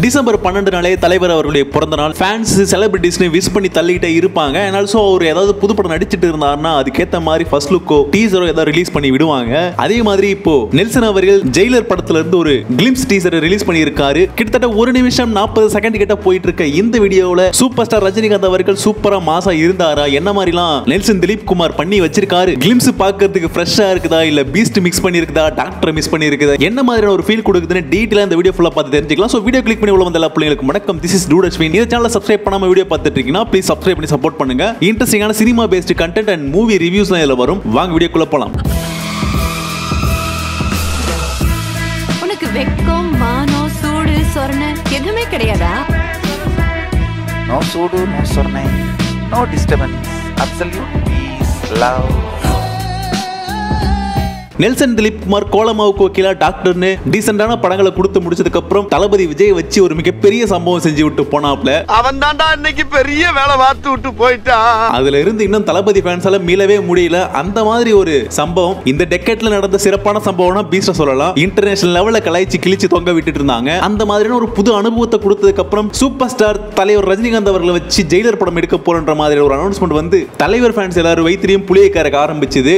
December பன்னெண்டு நாளே தலைவர் அவர்களுடைய பிறந்த நாள் ஃபேன்ஸ் செலிபிரிட்டிஸ்னு விஷ் பண்ணி தள்ளிட்டே இருப்பாங்க அண்ட் ஆல்சோ அவர் ஏதாவது புது படம் நடிச்சிட்டு இருந்தாருன்னா அதுக்கேத்த மாதிரி ஃபர்ஸ்ட் லுக்கோ டீசரோ ஏதாவது ரிலீஸ் பண்ணி விடுவாங்க அதே மாதிரி இப்போ நெல்சன் அவர்கள் ஜெயிலர் படத்துல இருந்து ஒரு கிளிம்ஸ் டீசரை ரிலீஸ் பண்ணியிருக்காரு கிட்டத்தட்ட ஒரு நிமிஷம் நாற்பது செகண்ட் கிட்ட போயிட்டு இருக்க இந்த வீடியோவில் சூப்பர் ஸ்டார் ரஜினிகாந்த் அவர்கள் சூப்பரா மாசா இருந்தாரா என்ன மாதிரிலாம் நெல்சன் திலீப் குமார் பண்ணி வச்சிருக்காரு கிளிம்ஸ் பார்க்கிறதுக்கு ஃப்ரெஷ்ஷா இருக்குதா இல்ல பீஸ்ட் மிக்ஸ் பண்ணியிருக்குதா டாக்டர் மிஸ் பண்ணியிருக்குதா என்ன மாதிரியான ஒரு ஃபீல் கொடுக்குதுன்னு டீட்டெயிலாக இந்த வீடியோ ஃபுல்லாக பார்த்து தெரிஞ்சுக்கலாம் ஸோ வீடியோ கிளிக் பண்ணி உள்ள வந்த எல்லா பிள்ளைங்களுக்கு வணக்கம் திஸ் இஸ் டூட் அஸ்வின் இந்த சேனலை சப்ஸ்கிரைப் பண்ணாம வீடியோ பார்த்துட்டு இருக்கீங்கன்னா ப்ளீஸ் சப்ஸ்கிரைப் பண்ணி சப்போர்ட் பண்ணுங்க இன்ட்ரெஸ்டிங்கான cinema based content and movie ரிவ்யூஸ்லாம் இதில் வரும் வாங்க வீடியோக்குள்ள போலாம் உனக்கு வெக்கம் மானம் சூடு சொரணை எதுவுமே கிடையாதா No sudo, no sorne, no disturbance, absolute peace, love. Nelson Dilip Kumar கோலமாவுக்கு வக்கீலா டாக்டர்னு டீசென்டான படங்களை கொடுத்து முடிச்சதுக்கு அப்புறம் தளபதி விஜய் வச்சு ஒரு மிகப்பெரிய சம்பவம் செஞ்சு விட்டு போனாப்ல அவன் தான்டா இன்னைக்கு பெரிய வேலை பார்த்து விட்டு போயிட்டான் அதுல இருந்து இன்னும் தளபதி ஃபேன்ஸால மீளவே முடியல அந்த மாதிரி ஒரு சம்பவம் இந்த டெக்கெட்ல நடந்த சிறப்பான சம்பவம்னா பீஸ்ட சொல்லலாம் இன்டர்நேஷனல் லெவல்ல கலாய்ச்சி கிழிச்சு தொங்க விட்டுட்டு இருந்தாங்க அந்த மாதிரியான ஒரு புது அனுபவத்தை கொடுத்ததுக்கு அப்புறம் சூப்பர் ஸ்டார் தலைவர் ரஜினிகாந்த் அவர்களை வச்சு ஜெயிலர் படம் எடுக்க போறன்ற மாதிரி ஒரு அனௌன்ஸ்மெண்ட் வந்து தலைவர் ஃபேன்ஸ் எல்லாரும் வைத்திரியும் புளியை கறக்க ஆரம்பிச்சது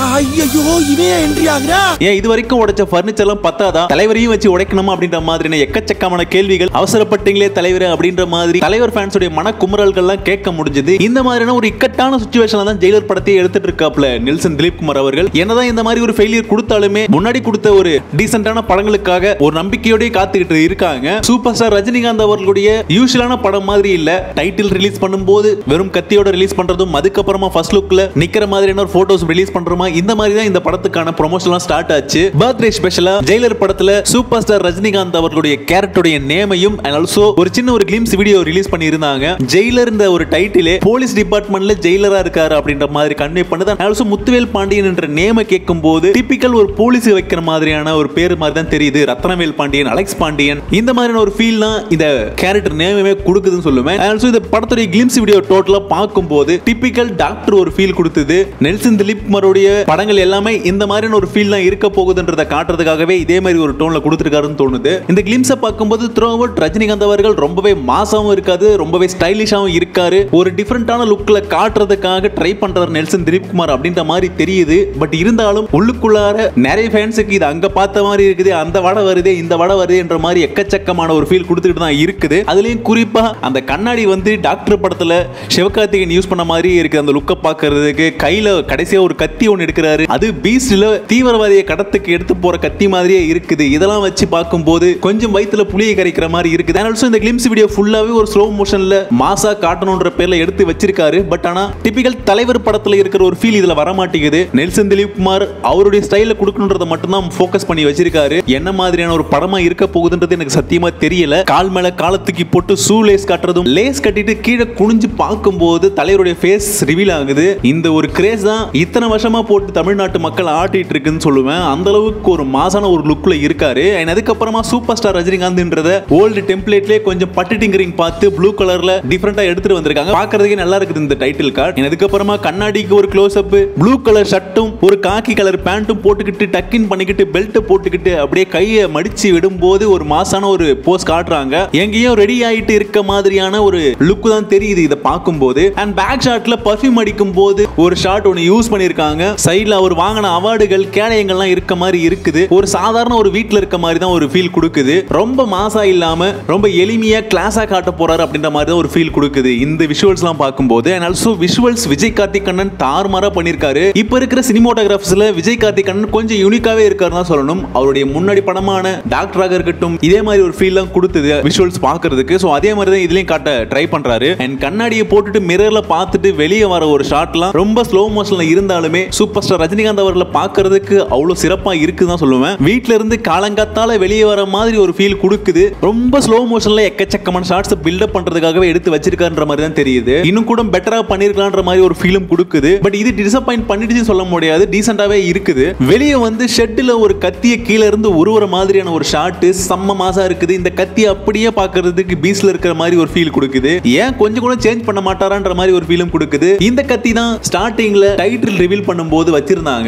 ஐயோ இவன் என்ட்ரி ஆகுறா ஏன் இது வரைக்கும் உடைச்ச ஃபர்னிச்சர்லாம் பத்தாதா தலைவரையும் வச்சு உடைக்கணுமா அப்படின்ற மாதிரியான எக்கச்சக்கமான கேள்விகள் அவசரப்பட்டீங்களே தலைவர் அப்படின்ற மாதிரி தலைவர் ஃபேன்ஸுடைய மன குமுறல்கள்லாம் கேட்க முடிஞ்சது இந்த மாதிரியான ஒரு இக்கட்டான சுச்சுவேஷன்ல தான் ஜெயிலர் படத்தையே எடுத்துட்டு இருக்காப்ல நெல்சன் திலீப் குமார் அவர்கள் என்னதான் இந்த மாதிரி ஒரு ஃபெயிலியர் கொடுத்தாலுமே முன்னாடி கொடுத்த ஒரு டீசென்டான படங்களுக்காக ஒரு நம்பிக்கையோடய காத்துக்கிட்டு இருக்காங்க சூப்பர் ஸ்டார் ரஜினிகாந்த் அவர்களுடைய யூஸ்வலான படம் மாதிரி இல்ல டைட்டில் ரிலீஸ் பண்ணும்போது வெறும் கத்தியோட ரிலீஸ் பண்றதும் அதுக்கப்புறமா ஃபர்ஸ்ட் லுக்ல நிக்கிற மாதிரியான ஒரு போட்டோஸ் ரிலீஸ் பண்றோமா இந்த மாதிரி தான் இந்த படத்துக்கான ப்ரொமோஷன்லாம் ஸ்டார்ட் ஆச்சு பர்த்டே ஸ்பெஷலா ஜெயிலர் படத்துல சூப்பர் ஸ்டார் ரஜினிகாந்த் அவர்களுடைய கேரக்டருடைய நேமையும் அண்ட் ஆல்சோ ஒரு சின்ன ஒரு கிளிம்ஸ் வீடியோ ரிலீஸ் பண்ணியிருந்தாங்க ஜெயிலர் இந்த ஒரு டைட்டிலே போலீஸ் டிபார்ட்மெண்ட்ல ஜெயிலரா இருக்காரு அப்படின்ற மாதிரி கன்வே பண்ணுதான் ஆல்சோ முத்துவேல் பாண்டியன் என்ற நேம கேட்கும் போது டிபிக்கல் ஒரு போலீஸ் வைக்கிற மாதிரியான ஒரு பேர் மாதிரி தான் தெரியுது ரத்னவேல் பாண்டியன் அலெக்ஸ் பாண்டியன் இந்த மாதிரியான ஒரு ஃபீல் தான் இந்த கேரக்டர் நேமே கொடுக்குதுன்னு சொல்லுவேன் ஆல்சோ இந்த படத்துடைய கிளிம்ஸ் வீடியோ டோட்டலா பார்க்கும்போது டிபிக்கல் டாக்டர் ஒரு ஃபீல் கொடுத்தது நெல்சன் திலீப் குமாரோடைய படங்கள் எல்லாமே இந்த மாதிரியான ஒரு ஃபீல் தான் இருக்க போகுதுன்றத காட்டுறதுக்காகவே இதே மாதிரி ஒரு டோன்ல கொடுத்துருக்காருன்னு தோணுது இந்த கிளிம்ஸை பார்க்கும்போது த்ரூ அவுட் ரஜினிகாந்த் அவர்கள் ரொம்பவே மாசாவும் இருக்காது ரொம்பவே ஸ்டைலிஷாவும் இருக்காரு ஒரு டிஃப்ரெண்டான லுக்ல காட்டுறதுக்காக ட்ரை பண்றாரு நெல்சன் திலீப் குமார் அப்படின்ற மாதிரி தெரியுது பட் இருந்தாலும் உள்ளுக்குள்ளார நிறைய ஃபேன்ஸுக்கு இது அங்க பார்த்த மாதிரி இருக்குது அந்த வடை வருதே இந்த வடை வருது என்ற மாதிரி எக்கச்சக்கமான ஒரு ஃபீல் கொடுத்துட்டு தான் இருக்குது அதுலயும் குறிப்பா அந்த கண்ணாடி வந்து டாக்டர் படத்துல சிவகார்த்திகேயன் யூஸ் பண்ண மாதிரி இருக்கு அந்த லுக்கை பார்க்கறதுக்கு கையில கடைசியா ஒரு கத்தி ஒன்று எடுக்கிறாரு அது பீஸ்ட்ல தீவிரவாதியை கடத்துக்கு எடுத்து போற கத்தி மாதிரியே இருக்குது இதெல்லாம் வச்சு பார்க்கும்போது கொஞ்சம் வயித்துல புளியை கரைக்கிற மாதிரி இருக்குது அண்ட் ஆல்சோ இந்த கிளிம்ஸ் வீடியோ ஃபுல்லாவே ஒரு ஸ்லோ மோஷன்ல மாசா காட்டணுன்ற பேர்ல எடுத்து வச்சிருக்காரு பட் ஆனா டிபிக்கல் தலைவர் படத்துல இருக்கிற ஒரு ஃபீல் இதுல வர மாட்டேங்குது நெல்சன் திலீப் குமார் அவருடைய ஸ்டைல கொடுக்கணுன்றத மட்டும் தான் ஃபோக்கஸ் பண்ணி வச்சிருக்காரு என்ன மாதிரியான ஒரு படமா இருக்க போகுதுன்றது எனக்கு சத்தியமா தெரியல கால் மேல காலத்துக்கு போட்டு ஷூ லேஸ் கட்டுறதும் லேஸ் கட்டிட்டு கீழே குனிஞ்சு பார்க்கும்போது தலைவருடைய ஃபேஸ் ரிவீல் ஆகுது இந்த ஒரு கிரேஸ் தான் இத்தனை வருஷமா போட்டு தமிழ்நாட்டு மக்கள் ஆட்டிட்டு இருக்குன்னு சொல்லுவேன் அந்த அளவுக்கு ஒரு மாசான ஒரு லுக்ல இருக்காரு and அதுக்கப்புறமா சூப்பர் ஸ்டார் ரஜினிகாந்த்ன்றத ஓல்டு டெம்ப்ளேட்லயே கொஞ்சம் பட்டு டிங்கரிங் பார்த்து ப்ளூ கலர்ல டிஃப்ரெண்டா எடுத்துட்டு வந்திருக்காங்க பார்க்கிறதுக்கே நல்லா இருக்குது இந்த டைட்டில் கார்டு அதுக்கப்புறமா கண்ணாடிக்கு ஒரு க்ளோஸ் அப் ப்ளூ கலர் ஷர்ட்டும் ஒரு காக்கி கலர் பேண்ட்டும் போட்டுக்கிட்டு டக்கின் பண்ணிக்கிட்டு பெல்ட் போட்டுக்கிட்டு அப்படியே கையை மடிச்சு விடும்போது ஒரு மாசான ஒரு போஸ் காட்டுறாங்க எங்கேயோ ரெடி ஆயிட்டு இருக்க மாதிரியான ஒரு லுக் தான் தெரியுது இதை பார்க்கும்போது அண்ட் பேக் ஷாட்ல பர்ஃபியூம் அடிக்கும் போது ஒரு ஷாட் ஒன்று யூஸ் பண்ணியிருக்காங்க சைடில் அவர் வாங்கின அவார்டுகள் கேடயங்கள்லாம் இருக்க மாதிரி இருக்குது ஒரு சாதாரண ஒரு வீட்டில் இருக்க மாதிரி தான் ஒரு ஃபீல் கொடுக்குது ரொம்ப மாசா இல்லாம ரொம்ப எளிமையா கிளாஸா காட்ட போறாரு அப்படின்ற மாதிரி தான் ஒரு ஃபீல் கொடுக்குது இந்த விஷுவல்ஸ்லாம் பார்க்கும்போது and also visuals Vijay Karthik Kannan தாறுமாறா பண்ணியிருக்காரு இப்போ இருக்கிற சினிமோட்டோகிராஃப்ஸ்ல விஜய் கார்த்திக் கண்ணன் கொஞ்சம் யூனிக்காவே இருக்காருன்னு தான் சொல்லணும் அவருடைய முன்னாடி படமான டாக்டராக இருக்கட்டும் இதே மாதிரி ஒரு ஃபீல் தான் கொடுத்தது விஷுவல்ஸ் பார்க்கிறதுக்கு ஸோ அதே மாதிரி தான் இதுலயும் காட்ட ட்ரை பண்றாரு அண்ட் கண்ணாடியை போட்டுட்டு மிரர்ல பார்த்துட்டு வெளியே வர ஒரு ஷாட்லாம் ரொம்ப ஸ்லோ மோஷன்ல இருந்தாலுமே சூப்பர் ஸ்டார் ரஜினிகாந்த் அவர்களை பார்க்கிறதுக்கு அவ்வளவு சிறப்பா இருக்குன்னு தான் சொல்லுவேன் வீட்ல இருந்து காலங்காத்தால வெளியே வர மாதிரி ஒரு ஃபீல் கொடுக்குது ரொம்ப ஸ்லோ மோஷன்ல எக்கச்சக்கமான ஷார்ட்ஸ் பில்டப் பண்றதுக்காகவே எடுத்து வச்சிருக்காருன்ற மாதிரி தான் தெரியுது இன்னும் கூட பெட்டரா பண்ணிருக்கலான்ற மாதிரி ஒரு ஃபீலும் கொடுக்குது பட் இது டிசப்பாயிண்ட் பண்ணிடுச்சுன்னு சொல்ல முடியாது டீசெண்டாவே இருக்குது வெளியே வந்து ஷெட்டில் ஒரு கத்திய கீழே இருந்து உருவுற மாதிரியான ஒரு ஷாட் செம்ம மாசா இருக்குது இந்த கத்தி அப்படியே பார்க்கிறதுக்கு பீஸ்ல இருக்கிற மாதிரி ஒரு ஃபீல் கொடுக்குது ஏன் கொஞ்சம் கூட சேஞ்ச் பண்ண மாட்டாரான்ற மாதிரி ஒரு ஃபீலும் கொடுக்குது இந்த கத்தி தான் ஸ்டார்டிங்ல டைட்டில் ரிவீல் பண்ணும்போது வச்சிருந்தாங்க ஸோ அதை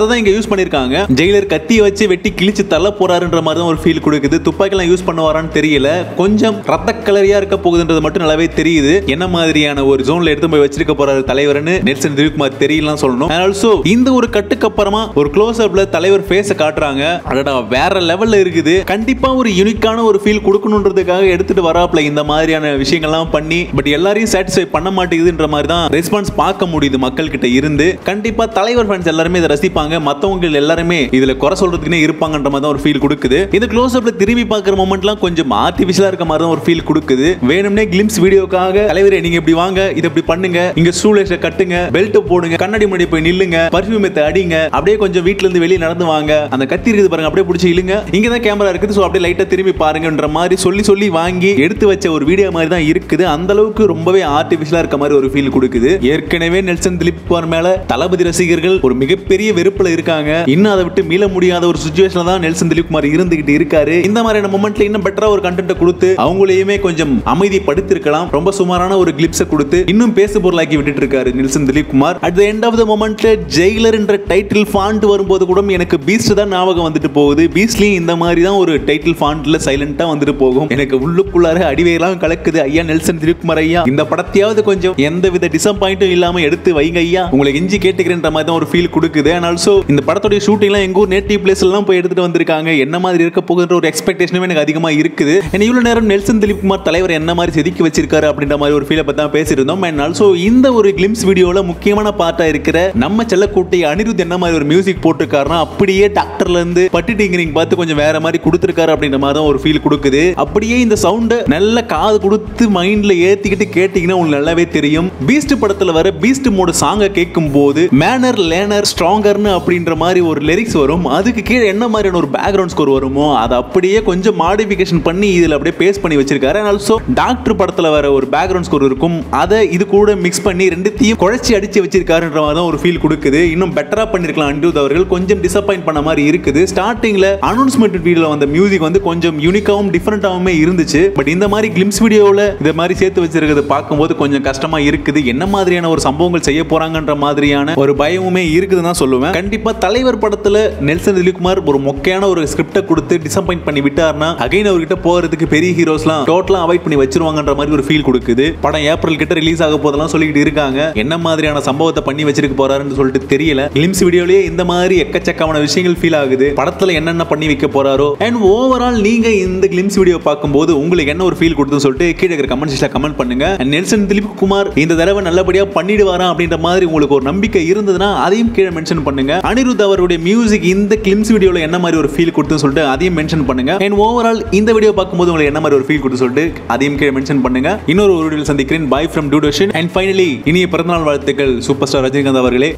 அதை தான் இங்க யூஸ் பண்ணிருக்காங்க ஜெயிலர் கத்தியை வச்சு வெட்டி கிழிச்சு தள்ள போறாருன்ற மாதிரி தான் ஒரு ஃபீல் கொடுக்குது துப்பாக்கிலாம் யூஸ் பண்ணுவாரான்னு தெரியல கொஞ்சம் ரத்த கலரியா இருக்க போகுதுன்றது மட்டும் நல்லாவே தெரியுது என்ன மாதிரியான ஒரு ஜோன்ல எடுத்து போய் வச்சிருக்க போறாரு தலைவர்னு நெல்சன் திலீப்குமார் தெரியலாம் சொல்லணும் ஆல்சோ இந்த ஒரு கட்டுக்கு அப்புறமா ஒரு க்ளோஸ் அப்ல தலைவர் ஃபேஸ காட்டுறாங்க அடடா வேற லெவல்ல இருக்குது கண்டிப்பா ஒரு யூனிக்கான ஒரு ஃபீல் கொடுக்கணுன்றதுக்காக எடுத்துட்டு வராப்ல இந்த மாதிரியான விஷயங்கள்லாம் பண்ணி பட் எல்லாரையும் சாட்டிஸ்ஃபை பண்ண மாட்டேங்குதுன்ற மாதிரி தான் ரெஸ்பான்ஸ் பார்க்க முடியுது மக்கள் கிட்ட இருந்து கண்டிப்பா தலைவர் ஃபேன்ஸ் எல்லாருமே இதை ரசிப்பாங்க மத்தவங்க எல்லாருமே இதுல குறை சொல்றதுக்குனே இருப்பாங்கன்ற மாதிரி தான் ஒரு ஃபீல் கொடுக்குது இந்த க்ளோஸ் அப்ல திரும்பி பார்க்குற மொமெண்ட்லாம் கொஞ்சம் ஆர்டிஃபிஷியலா இருக்க மாதிரி தான் ஒரு ஃபீல் கொடுக்குது வேணும்னே கிளிம்ஸ் வீடியோக்காக தலைவரே நீங்க இப்படி வாங்க இதை இப்படி பண்ணுங்க இங்க ஸ்டூலேஷ கட்டுங்க பெல்ட் போடுங்க கண்ணாடி முன்னாடி போய் நில்லுங்க பர்ஃபியூம் எடுத்து அடிங்க அப்படியே கொஞ்சம் வீட்ல இருந்து வெளியே நடந்து வாங்க அந்த கத்தி இருக்குது பாருங்க அப்படியே பிடிச்சி இழுங்க இங்க தான் கேமரா இருக்குது ஸோ அப்படியே லைட்டா திரும்பி பாருங்கன்ற மாதிரி சொல்லி சொல்லி வாங்கி எடுத்து வச்ச ஒரு வீடியோ மாதிரி தான் இருக்குது அந்த அளவுக்கு ரொம்பவே ஆர்டிஃபிஷியலா இருக்க மாதிரி ஒரு ஃபீல் கொடுக்குது ஏற்கனவே நெல்சன் திலீப் குமார் மேல தளபதி ரசிகர்கள் ஒரு மிகப்பெரிய வெறுப்புல இருக்காங்க இன்னும் அதை விட்டு மீள முடியாத ஒரு சுச்சுவேஷன்ல தான் நெல்சன் திலீப் குமார் இருந்துகிட்டு இருக்காரு இந்த மாதிரியான மொமெண்ட்ல இன்னும் பெட்டரா ஒரு கண்டென்ட் கொடுத்து அவங்களையுமே கொஞ்சம் அமைதிப்படுத்திருக்கலாம் ரொம்ப சுமாரான ஒரு கிளிப்ஸை கொடுத்து இன்னும் பேசு பொருளாக்கி விட்டுட்டு இருக்காரு Nelson Dilip Kumar at the end of the மொமெண்ட்ல ஜெயிலர் என்ற டைட்டில் ஃபாண்ட் வரும்போது கூட எனக்கு பீஸ்ட் தான் ஞாபகம் வந்துட்டு போகுது பீஸ்ட்லயும் இந்த மாதிரி தான் ஒரு டைட்டில் ஃபாண்ட்ல சைலண்டா வந்துட்டு போகும் எனக்கு உள்ளுக்குள்ளார அடிவையெல்லாம் கலக்குது ஐயா நெல்சன் திலீப் குமார் ஐயா இந்த படத்தையாவது கொஞ்சம் எந்த வித டிசப்பாயிண்டும் இல்லாம எடுத்து வைங்க ஐயா உங்களை எஞ்சி கேட்டுக்கிறேன்ற மாதிரி தான் ஒரு ஃபீல் கொடுக்குது அண்ட் ஆல்சோ இந்த படத்தோட ஷூட்டிங்லாம் எங்க ஊர் நேட்டிவ் பிளேஸ் எல்லாம் போய் எடுத்துட்டு வந்திருக்காங்க என்ன மாதிரி இருக்க போகுன்ற ஒரு எக்ஸ்பெக்டேஷனும் எனக்கு அதிகமா இருக்குது And இவ்வளவு நேரம் நெல்சன் திலீப் குமார் தலைவர் என்ன மாதிரி செதுக்கி வச்சிருக்காரு அப்படின்ற மாதிரி ஒரு ஃபீலை பத்தி தான் பேசியிருந்தோம் அண்ட் ஆல்சோ இந்த ஒரு கிளிம்ஸ் வீடியோல முக்கியமான பார்ட்டா இருக்கிற நம்ம செல்லக்கூட்டி அனிருத் என்ன மாதிரி ஒரு மியூசிக் போட்டிருக்காருன்னா அப்படியே டாக்டர்ல இருந்து பட்டி டிங்கரிங் பார்த்து கொஞ்சம் வேற மாதிரி கொடுத்துருக்காரு அப்படின்ற மாதிரி தான் ஒரு ஃபீல் கொடுக்குது அப்படியே இந்த சவுண்டை நல்ல காது கொடுத்து மைண்ட்ல ஏத்திக்கிட்டு கேட்டீங்கன்னா உங்களுக்கு நல்லாவே தெரியும் பீஸ்ட் படத்துல வர பீஸ்ட் மோட சாங்கை கேட்கும் போது மேனர் லேனர் ஸ்ட்ராங்கர்னு அப்படின்ற மாதிரி ஒரு லிரிக்ஸ் வரும் அதுக்கு கீழே என்ன மாதிரியான ஒரு பேக்ரவுண்ட் ஸ்கோர் வருமோ அதை அப்படியே கொஞ்சம் மாடிஃபிகேஷன் பண்ணி இதுல அப்படியே பேஸ்ட் பண்ணி வச்சிருக்காரு ஆல்சோ டாக்டர் படத்துல வர ஒரு பேக்ரவுண்ட் ஸ்கோர் இருக்கும் அதை இது கூட மிக்ஸ் பண்ணி ரெண்டுத்தையும் குழைச்சி அடிச்சு வச்சிருக்காருன்ற மாதிரி தான் ஒரு ஃபீல் கொடுக்குது இன்னும் பெட்டரா பண்ணிருக்கலாம் அனிருத் அவர்கள் கொஞ்சம் டிசப்பாயிண்ட் பண்ண மாதிரி இருக்குது ஸ்டார்டிங்ல அனௌன்ஸ்மெண்ட் வீடியோல வந்த மியூசிக் வந்து கொஞ்சம் யூனிக்காவும் டிஃப்ரெண்டாவுமே இருந்துச்சு பட் இந்த மாதிரி கிளிம்ஸ் வீடியோவில் இதை மாதிரி சேர்த்து வச்சிருக்கிறது பார்க்கும்போது கொஞ்சம் கஷ்டமா இருக்குது என்ன மாதிரியான ஒரு சம்பவங்கள் செய்ய போறாங்கன்ற மாதிரியான ஒரு பயமுமே இருக்குதுன்னு தான் சொல்லுவேன் கண்டிப்பா தலைவர் படத்துல நெல்சன் திலீப்குமார் ஒரு மொக்கையான ஒரு ஸ்கிரிப்டை கொடுத்து டிசப்பாயிண்ட் பண்ணி விட்டார்னா அகைன் அவர்கிட்ட போறதுக்கு பெரிய ஹீரோஸ்லாம் டோட்டலா அவாய்ட் பண்ணி வச்சிருவாங்கன்ற மாதிரி ஒரு ஃபீல் கொடுக்குது படம் ஏப்ரல் கிட்ட ரிலீஸ் ஆக போதெல்லாம் சொல்லிட்டு இருக்காங்க என்ன மாதிரியான சம்பவத்தை பண்ணி வச்சிருக்க போறாருன்னு சொல்லிட்டு தெரியல கிளிம்ஸ் வீடியோலயே இந்த மாதிரி எக்கச்சக்கமான விஷயங்கள் ஃபீல் ஆகுது படத்துல என்னென்ன பண்ணி வைக்க போறாரோ அண்ட் ஓவரால் நீங்க இந்த கிளிம்ஸ் வீடியோ பார்க்கும்போது உங்களுக்கு என்ன ஒரு ஃபீல் கொடுத்துன்னு சொல்லிட்டு கீழே இருக்கிற கமெண்ட் செக்ஷன்ல கமெண்ட் பண்ணுங்க And நெல்சன் திலீப் குமார் இந்த தடவை நல்லபடியா பண்ணிடுவாரா அப்படின்ற மாதிரி உங்களுக்கு ஒரு நம்பிக்கை இருந்ததுன்னா அதையும் கீழே மென்ஷன் பண்ணுங்க அனிருத் அவருடைய மியூசிக் இந்த கிளிம்ஸ் வீடியோல என்ன மாதிரி ஒரு ஃபீல் கொடுத்துன்னு சொல்லிட்டு அதையும் மென்ஷன் பண்ணுங்க அண்ட் ஓவரால் இந்த வீடியோ பார்க்கும்போது உங்களுக்கு என்ன மாதிரி ஒரு ஃபீல் கொடுத்து சொல்லிட்டு அதையும் கீழே மென்ஷன் பண்ணுங்க இன்னொரு ஒரு வீடியோ சந்திக்கிறேன் பை ஃப்ரம் டூடோஷன் அண்ட் ஃபைனலி இனிய பிறந்தநாள் வாழ்த்துக்கள் சூப்பர் ஸ்டார் ரஜினிகாந்த் அவர்களே